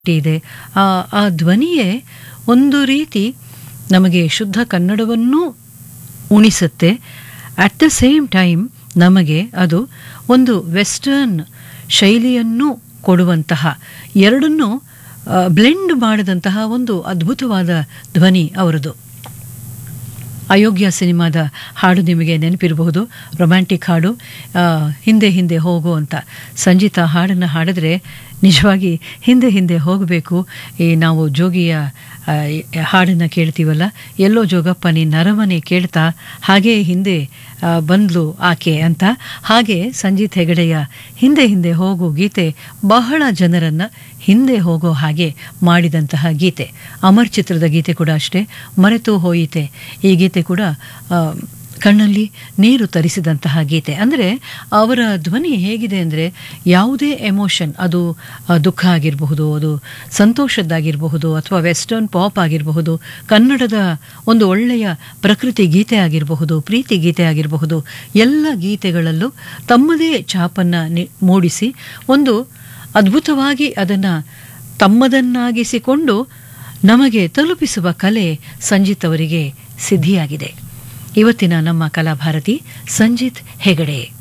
ಇದೆ ಆ ಆ ಧ್ವನಿಯೇ ಒಂದು ರೀತಿ ನಮಗೆ ಶುದ್ಧ ಕನ್ನಡವನ್ನೂ ಉಣಿಸುತ್ತೆ ಅಟ್ ದ ಸೇಮ್ ಟೈಮ್ ನಮಗೆ ಅದು ಒಂದು ವೆಸ್ಟರ್ನ್ ಶೈಲಿಯನ್ನು ಕೊಡುವಂತಹ ಎರಡನ್ನೂ ಬ್ಲೆಂಡ್ ಮಾಡಿದಂತಹ ಒಂದು ಅದ್ಭುತವಾದ ಧ್ವನಿ ಅವರದು ಅಯೋಗ್ಯ ಸಿನಿಮಾದ ಹಾಡು ನಿಮಗೆ ನೆನಪಿರಬಹುದು ರೊಮ್ಯಾಂಟಿಕ್ ಹಾಡು ಆ, ಹಿಂದೆ ಹಿಂದೆ ಹೋಗು ಅಂತ ಸಂಜಿತಾ ಹಾಡನ್ನು ಹಾಡಿದ್ರೆ ನಿಜವಾಗಿ ಹಿಂದೆ ಹಿಂದೆ ಹೋಗಬೇಕು ಈ ನಾವು ಜೋಗಿಯ ಆ, ಹಾಡನ್ನು ಕೇಳ್ತೀವಲ್ಲ ಎಲ್ಲೋ ಜೋಗಪ್ಪ ನೀ ನರಮನೆ ಕೇಳ್ತಾ ಹಾಗೇ ಹಿಂದೆ ಆ, ಬಂದ್ಲು ಆಕೆ ಅಂತ ಹಾಗೆ ಸಂಜಿತ್ ಹೆಗಡೆಯ ಹಿಂದೆ ಹಿಂದೆ ಹೋಗು ಗೀತೆ ಬಹಳ ಜನರನ್ನು ಹಿಂದೆ ಹೋಗೋ ಹಾಗೆ ಮಾಡಿದಂತಹ ಗೀತೆ ಅಮರ್ ಚಿತ್ರದ ಗೀತೆ ಕೂಡ ಅಷ್ಟೇ ಮರೆತು ಹೋಯಿತೆ ಈ ಗೀತೆ ಕೂಡ ಆ, ಕಣ್ಣಲ್ಲಿ ನೀರು ತರಿಸಿದಂತಹ ಗೀತೆ ಅಂದರೆ ಅವರ ಧ್ವನಿ ಹೇಗಿದೆ ಅಂದರೆ ಯಾವುದೇ ಎಮೋಷನ್ ಅದು ಆ, ದುಃಖ ಆಗಿರಬಹುದು ಅದು ಸಂತೋಷದ್ದಾಗಿರಬಹುದು ಅಥವಾ ವೆಸ್ಟರ್ನ್ ಪಾಪ್ ಆಗಿರಬಹುದು ಕನ್ನಡದ ಒಂದು ಒಳ್ಳೆಯ ಪ್ರಕೃತಿ ಗೀತೆ ಆಗಿರಬಹುದು ಪ್ರೀತಿ ಗೀತೆ ಆಗಿರಬಹುದು ಎಲ್ಲ ಗೀತೆಗಳಲ್ಲೂ ತಮ್ಮದೇ ಛಾಪನ್ನು ನಿ ಮೂಡಿಸಿ ಒಂದು ಅದ್ಭುತವಾಗಿ ಅದನ್ನು ತಮ್ಮದನ್ನಾಗಿಸಿಕೊಂಡು ನಮಗೆ ತಲುಪಿಸುವ ಕಲೆ ಸಂಜಿತ್ ಅವರಿಗೆ ಸಿದ್ಧಿಯಾಗಿದೆ ಇವತ್ತಿನ ನಮ್ಮ ಕಲಾಭಾರತಿ ಸಂಜಿತ್ ಹೆಗಡೆ